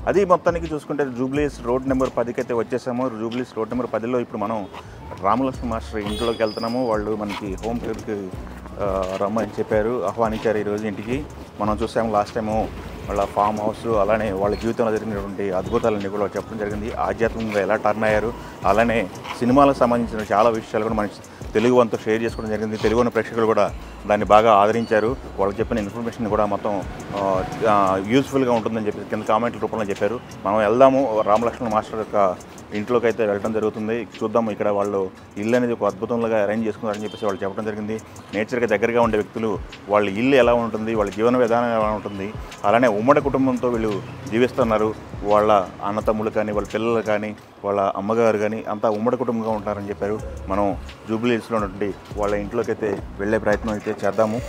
అది మొత్తానికి చూసుకుంటే జూబ్లీస్ రోడ్ నెంబర్ పదికి అయితే వచ్చేసాము జూబ్లీస్ రోడ్ నెంబర్ పదిలో ఇప్పుడు మనం రామలక్ష్మణ మాస్టర్ ఇంట్లోకి వెళ్తున్నాము వాళ్ళు మనకి హోమ్ టూర్కి ఆ, రమ్మని చెప్పారు ఆహ్వానించారు ఈరోజు ఇంటికి మనం చూసాము లాస్ట్ టైము వాళ్ళ ఫామ్ హౌస్ అలానే వాళ్ళ జీవితంలో జరిగినటువంటి అద్భుతాలన్నీ కూడా చెప్పడం జరిగింది ఆధ్యాత్మికంగా ఎలా టర్న్ అయ్యారు అలానే సినిమాలకు సంబంధించిన చాలా విషయాలు కూడా మన తెలుగు వంతు షేర్ చేసుకోవడం జరిగింది తెలుగు ఉన్న ప్రేక్షకులు కూడా దాన్ని బాగా ఆదరించారు వాళ్ళకి చెప్పిన ఇన్ఫర్మేషన్ కూడా మొత్తం యూస్ఫుల్గా ఉంటుందని చెప్పి కింద కామెంట్ల రూపంలో చెప్పారు మనం వెళ్దాము రామలక్ష్మణ మాస్టర్ యొక్క ఇంట్లోకి అయితే వెళ్ళడం జరుగుతుంది చూద్దాం ఇక్కడ వాళ్ళు ఇల్లు అనేది ఒక అద్భుతంగా అరేంజ్ చేసుకున్నారని చెప్పేసి వాళ్ళు చెప్పడం జరిగింది నేచర్కి దగ్గరగా ఉండే వ్యక్తులు వాళ్ళ ఇల్లు ఎలా ఉంటుంది వాళ్ళ జీవన విధానం ఎలా ఉంటుంది అలానే ఉమ్మడి కుటుంబంతో వీళ్ళు జీవిస్తున్నారు వాళ్ళ అన్నతమ్ములు కానీ వాళ్ళ పిల్లలు కానీ వాళ్ళ అమ్మగారు కానీ అంతా ఉమ్మడి కుటుంబంగా ఉంటారని చెప్పారు మనం జూబ్లీ హిల్స్లో ఉన్నటువంటి వాళ్ళ ఇంట్లోకి అయితే వెళ్ళే ప్రయత్నం అయితే చేద్దాము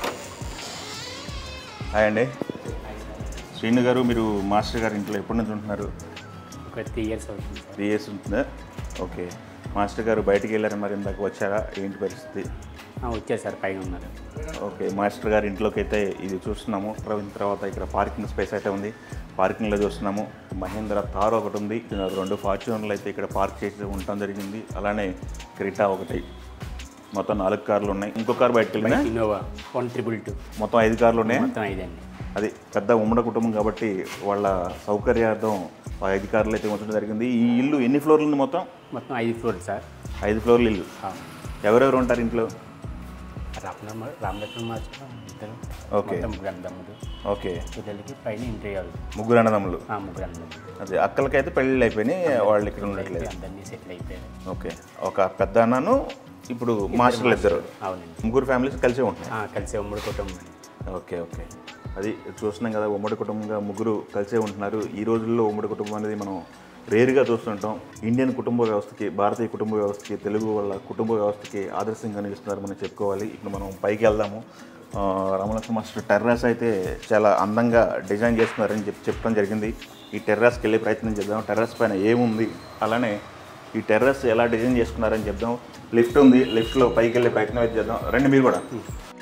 హాయ్ అండి శ్రీను గారు మీరు మాస్టర్ గారి ఇంట్లో ఎప్పటి నుంచి ఉంటున్నారు ఒక త్రీ ఇయర్స్ అవుతుంది సార్ త్రీ ఇయర్స్ ఉంటుందా ఓకే మాస్టర్ గారు బయటికి వెళ్ళారు మరి ఇందాక వచ్చారా ఏంటి పరిస్థితి ఆ, వచ్చారు సార్ పైన ఉన్నారు ఓకే మాస్టర్ గారి ఇంట్లోకి అయితే ఇది చూస్తున్నాము తర్వాత తర్వాత ఇక్కడ పార్కింగ్ స్పేస్ అయితే ఉంది పార్కింగ్లో చూస్తున్నాము మహేంద్ర తార్ ఒకటి ఉంది ఇక్కడ రెండు ఫార్చ్యూనర్లు అయితే ఇక్కడ పార్క్ చేసి ఉండటం జరిగింది అలానే క్రిటా ఒకటి మొత్తం నాలుగు కార్లు ఉన్నాయి ఇంకో కార్ బయటకు వెళ్ళినా ఇన్నోవా వన్ ట్రిపుల్ టూ మొత్తం ఐదు కార్లు ఉన్నాయి మొత్తం ఐదండి అది పెద్ద ఉమ్మడి కుటుంబం కాబట్టి వాళ్ళ సౌకర్యార్థం ఆ ఐదు కార్లు అయితే ఉంచడం జరిగింది ఈ ఇల్లు ఎన్ని ఫ్లోర్లు ఉంది మొత్తం మొత్తం ఐదు ఫ్లోర్ సార్ ఐదు ఫ్లోర్లు ఇల్లు ఎవరెవరు ఉంటారు ఇంట్లో రామలక్ష్మణ రామలక్ష్మణ మాస్టర్ ఇద్దరు ఓకే. మొత్తం ముగ్గురు అన్నదమ్ములు ఓకే పిల్లలకి పైన ఇంటర్ అవ్వాలి ముగ్గురు అన్నదమ్ములు ఆ, ముగ్గురు అన్నదమ్ములు అదే అక్కలకైతే పెళ్ళిళ్ళు అయిపోయినాయి వాళ్ళు ఇక్కడ ఉండట్లేదు అందరినీ సెటిల్ అయిపోయారు ఓకే ఒక పెద్ద అన్నను ఇప్పుడు మాస్టర్లు ఇద్దరు అవునండి ముగ్గురు ఫ్యామిలీస్ కలిసి ఉంటున్నాయి ఆ, కలిసి ఉమ్మడి కుటుంబం అండి ఓకే ఓకే అది చూస్తున్నాం కదా ఉమ్మడి కుటుంబంగా ముగ్గురు కలిసే ఉంటున్నారు ఈ రోజుల్లో ఉమ్మడి కుటుంబం అనేది మనం రేరుగా చూస్తుంటాం ఇండియన్ కుటుంబ వ్యవస్థకి భారతీయ కుటుంబ వ్యవస్థకి తెలుగు వాళ్ళ కుటుంబ వ్యవస్థకి ఆదర్శంగా నిలుస్తున్నారు మనం చెప్పుకోవాలి ఇప్పుడు మనం పైకి వెళ్దాము ఆ, రామలక్ష్మణ మాస్టర్ టెర్రస్ అయితే చాలా అందంగా డిజైన్ చేస్తున్నారని చెప్పి చెప్పడం జరిగింది ఈ టెర్రస్కి వెళ్ళే ప్రయత్నం చేద్దాం టెర్రస్ పైన ఏముంది అలానే ఈ టెర్రస్ ఎలా డిజైన్ చేసుకున్నారని చెప్దాం లిఫ్ట్ ఉంది లిఫ్ట్లో పైకి వెళ్ళే ప్రయత్నం అయితే చేద్దాం రండి మీరు కూడా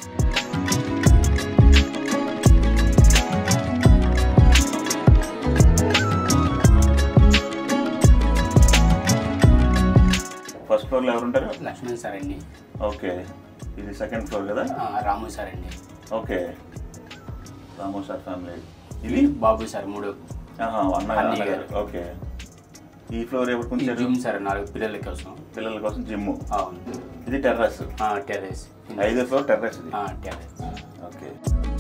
ఫస్ట్ ఫ్లోర్లో ఎవరు ఉంటారు లక్ష్మణ్ సార్ అండి ఓకే ఇది సెకండ్ ఫ్లోర్ కదా ఆ, రాము సార్ అండి ఓకే రాము సార్ ఫ్యామిలీ ఇది బాబు సార్ మూడు ఆహా, అన్న అన్నయ్య అన్నగారు ఓకే ఈ ఫ్లోర్ ఎవరికి ఉంచారు జిమ్ సార్ నాలుగు పిల్లల కోసం పిల్లల కోసం జిమ్ అవును ఇది టెర్రస్ ఆ, టెర్రస్ ఐదో ఫ్లోర్ టెర్రస్ ఇది ఆ, టెర్రస్ ఓకే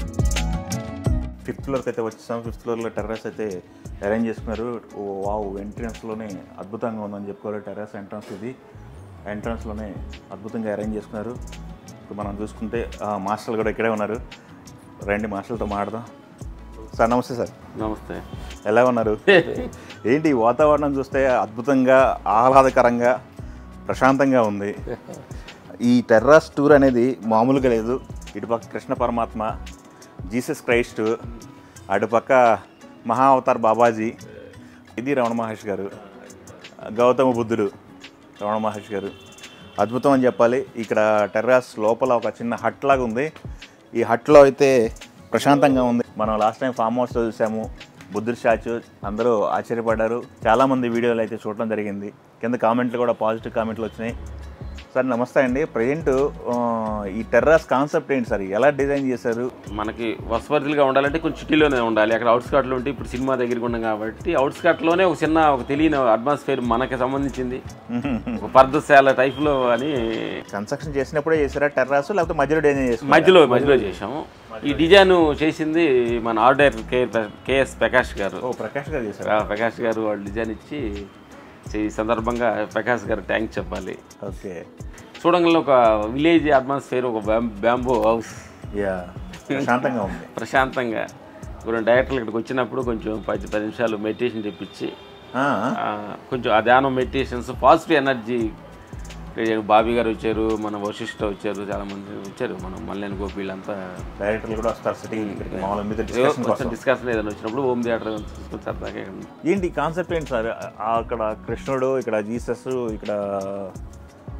ఫిఫ్త్ ఫ్లోర్కి అయితే వచ్చేసాం ఫిఫ్త్ ఫ్లోర్లో టెర్రస్ అయితే అరేంజ్ చేసుకున్నారు ఓ వావ్ ఎంట్రన్స్లోనే అద్భుతంగా ఉందని చెప్పుకోవాలి టెర్రస్ ఎంట్రన్స్ ఇది ఎంట్రన్స్లోనే అద్భుతంగా అరేంజ్ చేసుకున్నారు ఇప్పుడు మనం చూసుకుంటే ఆ, మాస్టర్లు కూడా ఇక్కడే ఉన్నారు రండి మాస్టర్లతో మాట్లాడదాం సార్ నమస్తే సార్ నమస్తే ఎలా ఉన్నారు ఏంటి ఈ వాతావరణం చూస్తే అద్భుతంగా ఆహ్లాదకరంగా ప్రశాంతంగా ఉంది ఈ టెర్రస్ టూర్ అనేది మామూలుగా లేదు ఇటుపక్క కృష్ణ పరమాత్మ జీసస్ క్రైస్ట్ అటుపక్క మహా అవతార్ బాబాజీ ఇది రమణ మహర్షి గారు గౌతమ బుద్ధుడు రమణ మహర్షి గారు అద్భుతం అని చెప్పాలి ఇక్కడ టెర్రస్ లోపల ఒక చిన్న హట్ లాగా ఉంది ఈ హట్లో అయితే ప్రశాంతంగా ఉంది మనం లాస్ట్ టైం ఫామ్ హౌస్లో చూసాము బుద్ధుడి స్టాచ్యూ అందరూ ఆశ్చర్యపడ్డారు చాలామంది వీడియోలు అయితే చూడడం జరిగింది కింద కామెంట్లు కూడా పాజిటివ్ కామెంట్లు వచ్చినాయి సార్ నమస్తే అండి ప్రజెంట్ ఈ టెర్రస్ కాన్సెప్ట్ ఏంటి సార్ ఎలా డిజైన్ చేశారు మనకి వసపరిధిగా ఉండాలంటే కొంచెం సిటీలోనే ఉండాలి అక్కడ అవుట్స్కట్లో ఉంటే ఇప్పుడు సినిమా దగ్గరికి ఉన్నాం కాబట్టి అవుట్స్కట్లోనే ఒక చిన్న ఒక తెలియని అట్మాస్ఫియర్ మనకి సంబంధించింది ఒక పర్దశాల టైప్లో అని కన్స్ట్రక్షన్ చేసినప్పుడే చేశారా టెర్రస్ లేకపోతే మధ్యలో డిజైన్ చేశారా మధ్యలో మధ్యలో చేసాము ఈ డిజైన్ చేసింది మన ఆర్డర్ కే కేఎస్ ప్రకాష్ గారు ఓ ప్రకాష్ గారు చేశారా ఆ, ప్రకాష్ గారు వాళ్ళు డిజైన్ ఇచ్చి ఈ సందర్భంగా ప్రకాష్ గారు థ్యాంక్స్ చెప్పాలి ఓకే చూడంగానే ఒక విలేజ్ అట్మాస్ఫియర్ ఒక బ్యాంబో హౌస్ యా ప్రశాంతంగా ఉంది ప్రశాంతంగా కొన్ని డైరెక్టర్లు ఇక్కడికి వచ్చినప్పుడు కొంచెం పది పది నిమిషాలు మెడిటేషన్ తెప్పించి ఆ, ఆ, కొంచెం ఆ ధ్యానం మెడిటేషన్స్ పాజిటివ్ ఎనర్జీ బాబీ గారు వచ్చారు మన వశిష్ఠ వచ్చారు చాలా మంది వచ్చారు మన మల్లేని గోపి వీళ్ళంతా డైరెక్టర్లు కూడా వస్తారు సిట్టింగ్ ఇక్కడికి మామూలుగా మీతో డిస్కషన్ కొంచెం కోసం డిస్కషన్ ఏదైనా వచ్చినప్పుడు హోమ్ థియేటర్ తీసుకొని సరదాగా ఏంటి కాన్సెప్ట్ ఏంటి సార్ ఆ- అక్కడ కృష్ణుడు ఇక్కడ జీసస్ ఇక్కడ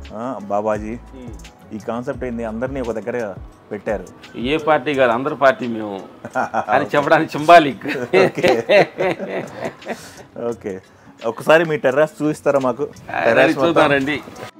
ఆ, బాబాజీ ఈ కాన్సెప్ట్ ఏంది అందరినీ ఒక దగ్గర పెట్టారు ఏ పార్టీ కాదు అందరి పార్టీ మేము అని చెప్పడానికి సింబాలిక్ ఓకే ఒకసారి మీ టెర్రాస్ చూపిస్తారా మాకు టెర్రాస్ చూద్దామండి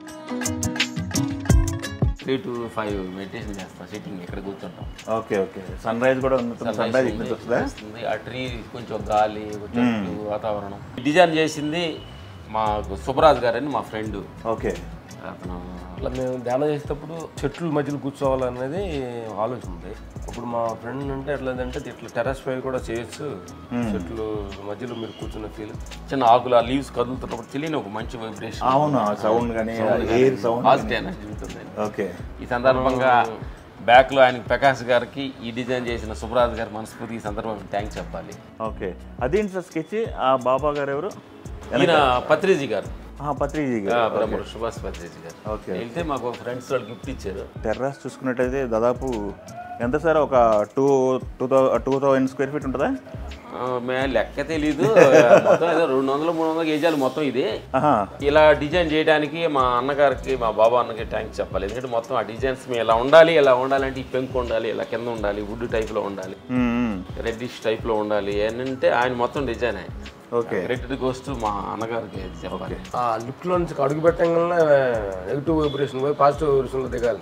త్రీ టు ఫైవ్ మెడిటేషన్ చేస్తాం సిట్టింగ్ ఇక్కడ కూర్చుంటాం ఓకే ఓకే సన్ రైజ్ కూడా ఉంది సన్ రైజ్ ఇక్కడ నుంచి వస్తుందా వస్తుంది ఆ ట్రీ కొంచెం గాలి కొంచెం చెట్లు, వాతావరణం డిజైన్ చేసింది మా సుబ్బరాజు గారని మా ఫ్రెండ్ ఓకే అతను అట్లా మేము ధ్యానం చేసేటప్పుడు చెట్లు మధ్యలో కూర్చోవాలనేది ఆలోచన ఉంది అప్పుడు మా ఫ్రెండ్ అంటే ఎట్లా అంటే ఇట్లా టెర్రస్ పై కూడా చేయొచ్చు చెట్లు మధ్యలో మీరు కూర్చున్న ఫీల్ చిన్న ఆకులు ఆ లీవ్స్ కదులుతున్నప్పుడు తెలియని ఒక మంచి వైబ్రేషన్ అవును సౌండ్ కానీ ఎయిర్ సౌండ్ పాజిటివ్ ఎనర్జీ ఉంటుంది ఓకే ఈ సందర్భంగా బ్యాక్ లో ఆయనకి ప్రకాష్ గారికి ఈ డిజైన్ చేసిన సుబ్రాజ్ గారి మనస్ఫూర్తి ఈ సందర్భంగా థ్యాంక్స్ చెప్పాలి ఓకే అదేంటి సార్ స్కెచ్ ఆ బాబా గారు ఎవరు ఈయన పత్రిజీ గారు ఆ, పత్రిజీ ఆ, గారు బ్రహ్మరు సుభాష్ పత్రిజీ గారు ఓకే వెళ్తే మాకు ఫ్రెండ్స్ వాళ్ళు గిఫ్ట్ ఇచ్చారు టెర్రాస్ చూసుకున్నట్టయితే దాదాపు ఎంత సార్ ఒక టూ టూ థౌ టూ థౌజండ్ స్క్వేర్ ఫీట్ ఉంటుందా ఆ, మే లెక్క తెలీదు మొత్తం ఏదో రెండు వందలు మూడు వందల కేజీలు మొత్తం ఇది ఆహా ఇలా డిజైన్ చేయడానికి మా అన్నగారికి మా బాబా అన్నకి థ్యాంక్స్ చెప్పాలి ఎందుకంటే మొత్తం ఆ డిజైన్స్ మేము ఇలా ఉండాలి ఇలా ఉండాలంటే ఈ పెంకు ఉండాలి ఇలా కింద ఉండాలి వుడ్ టైప్లో ఉండాలి మ్మ్, మ్మ్. రెడ్డిష్ టైప్లో ఉండాలి ఏంటంటే ఆయన మొత్తం డిజైన్ ఓకే రెడ్ గోస్ట్ మా అన్నగారికి చెప్పాలి ఆ లిఫ్ట్ లో నుంచి అడుగు పెట్టగానే నెగిటివ్ వైబ్రేషన్ పోయి పాజిటివ్ వైబ్రేషన్ లో దిగాలి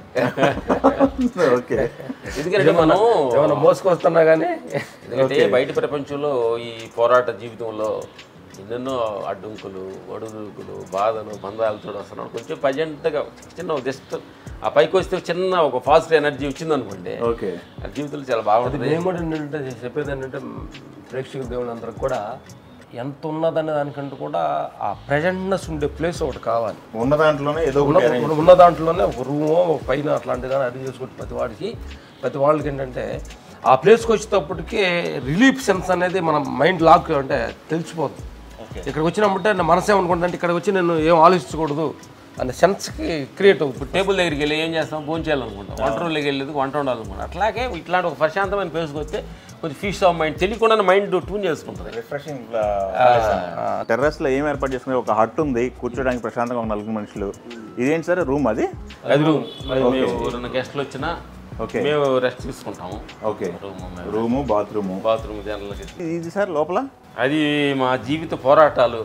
ఓకే ఎందుకంటే మనం ఏమైనా మోసుకొస్తున్నా కానీ ఎందుకంటే బయట ప్రపంచంలో ఈ పోరాట జీవితంలో ఎన్నెన్నో అడ్డంకులు ఒడుదుడుకులు బాధలు బంధాలు చూడొస్తున్నాడు కొంచెం ప్రజెంట్గా చిన్న జస్ట్ ఆ పైకి వస్తే చిన్న ఒక పాజిటివ్ ఎనర్జీ వచ్చింది అనుకోండి ఓకే ఆ జీవితంలో చాలా బాగుంటుంది నేను కూడా ఏంటంటే చెప్పేది ఏంటంటే ప్రేక్షక దేవుళ్ళందరికి కూడా ఎంత ఉన్నదనే దానికంటే కూడా ఆ ప్రజెంట్నెస్ ఉండే ప్లేస్ ఒకటి కావాలి ఉన్న దాంట్లోనే ఏదో ఒకటి arrange- ఉన్న- ఉన్న దాంట్లోనే ఒక రూమో ఒక పైన అట్లాంటి కానీ అరేంజ్ చేసుకుంటే ప్రతి వాడికి ప్రతి వాళ్ళకి ఏంటంటే ఆ ప్లేస్కి వచ్చేటప్పటికి రిలీఫ్ సెన్స్ అనేది మన మైండ్ లాక్ అంటే తెలిసిపోతుంది ఇక్కడికి వచ్చినప్పుడు నా మనసు ఏమనుకుంటుందంటే ఇక్కడికి వచ్చి నేను ఏం ఆలోచించకూడదు అనే సెన్స్కి క్రియేట్ అవుతుంది ఇప్పుడు టేబుల్ దగ్గరికి వెళ్ళి ఏం చేస్తాం భోజనం చేయాలనుకుంటాం వంట రూమ్లోకి వెళ్ళేది వంట ఉండాలనుకుంటాం అట్లాగే ఇట్లాంటి ఒక ప్రశాంతమైన ప్లేస్కి వస్తే కొంచెం ఫీస్ ఆఫ్ మైండ్ తెలియకుండా మైండ్ ట్యూన్ చేసుకుంటుంది రిఫ్రెషింగ్ టెర్రస్ లో ఏం ఏర్పాటు చేసుకునే ఒక హట్ ఉంది కూర్చోడానికి ప్రశాంతంగా ఒక నలుగురు మనుషులు ఇదేంటి సార్ రూమ్ అది అది రూమ్ మేము ఎవరైనా గెస్ట్లు వచ్చినా ఓకే మేము రెస్ట్ తీసుకుంటాము okay room room bathroom bathroom జనరల్కి ఇది సార్ లోపల అది మా జీవిత పోరాటాలు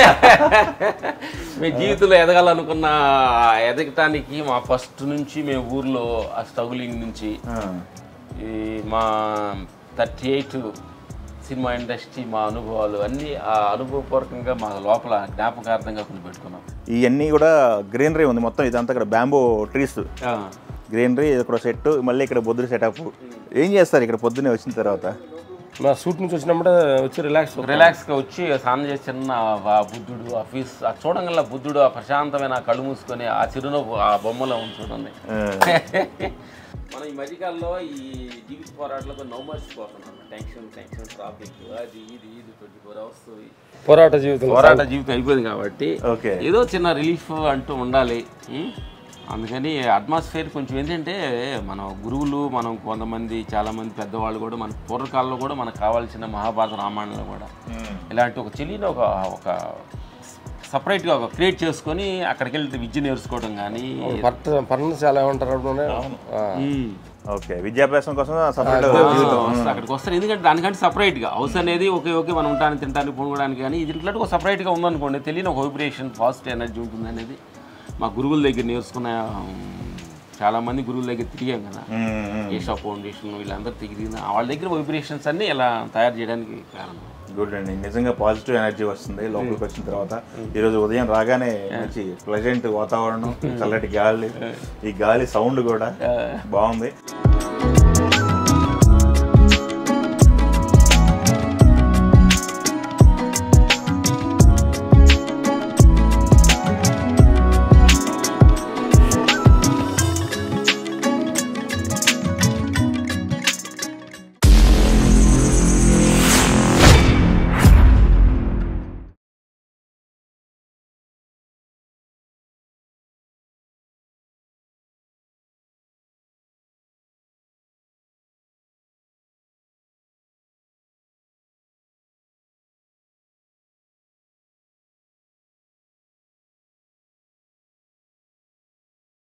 మీ జీవితంలో ఎదగాలనుకున్న ఎదగటానికి మా ఫస్ట్ నుంచి మేము ఊర్లో ఆ స్ట్రగులింగ్ నుంచి ఆ, ఈ మా థర్టీ ఎయిట్ సినిమా ఇండస్ట్రీ మా అనుభవాలు అన్నీ ఆ అనుభవపూర్వకంగా మా లోపల జ్ఞాపకార్థంగా కొన్ని పెట్టుకున్నాం ఇవన్నీ కూడా గ్రీనరీ ఉంది మొత్తం ఇదంతా ఇక్కడ బ్యాంబో ట్రీస్ ఆ, గ్రీనరీ ఇక్కడ సెట్ మళ్ళీ ఇక్కడ బొద్దురు సెటప్ ఏం చేస్తారు ఇక్కడ పొద్దున్నే వచ్చిన తర్వాత మా సూట్ నుంచి వచ్చినప్పుడే వచ్చి రిలాక్స్ రిలాక్స్గా వచ్చి స్నానం చేసి చిన్న ఆ బుద్ధుడు ఆ ఫీస్ ఆ చూడంగల్లా బుద్ధుడు ఆ ప్రశాంతమైన ఆ కళ్ళు మూసుకొని ఆ చిరునవ్వు ఆ బొమ్మలో ఉంది చూడండి ఆ, మనం ఈ మధ్యకాలంలో ఈ జీవిత పోరాటాలకు నవ్వుమర్చిపోతున్నాం టెన్షన్ టెన్షన్ ట్రాఫిక్ అది ఇది ఇది ట్వంటీ ఫోర్ అవర్స్ పోరాట జీవితం పోరాట జీవితం అయిపోయింది కాబట్టి ఓకే ఏదో చిన్న రిలీఫ్ అంటూ ఉండాలి ఉం? అందుకని అట్మాస్ఫియర్ కొంచెం ఏంటంటే మన గురువులు మనం కొంతమంది చాలామంది పెద్దవాళ్ళు కూడా మన పూర్వకాలంలో కూడా మనకు కావాల్సిన మహాభారత రామాయణంలో కూడా ఇలాంటి ఒక చెల్లిని ఒక ఒక సపరేట్గా ఒక క్రియేట్ చేసుకొని అక్కడికి వెళ్తే విద్య నేర్చుకోవడం కానీ పర్ట పర్ణశాల ఏమంటారు అప్పుడునే? ఆ. ఓకే విద్యాభ్యాసం కోసం సపరేట్ అక్కడికి వస్తారు ఎందుకంటే దానికంటే సపరేట్గా హౌస్ అనేది ఒకే ఒకే మనం ఉంటానికి తినడానికి పొంగడానికి కానీ ఇది ఇట్లాంటి ఒక సపరేట్గా ఉందనుకోండి తెలియని ఒక వైబ్రేషన్ పాజిటివ్ ఎనర్జీ ఉంటుంది అనేది మా గురువుల దగ్గర నేర్చుకున్న ఉమ్, చాలా మంది గురువుల దగ్గర తిరిగాం కదా ఏషా ఫౌండేషన్ వీళ్ళందరూ తిరిగిన వాళ్ళ దగ్గర వైబ్రేషన్స్ అన్ని ఇలా తయారు చేయడానికి కారణం గుడ్ అండి నిజంగా పాజిటివ్ ఎనర్జీ వస్తుంది లోపలికి వచ్చిన తర్వాత ఈరోజు ఉదయం రాగానే మంచి ప్లెజెంట్ వాతావరణం చల్లటి గాలి ఈ గాలి సౌండ్ కూడా బాగుంది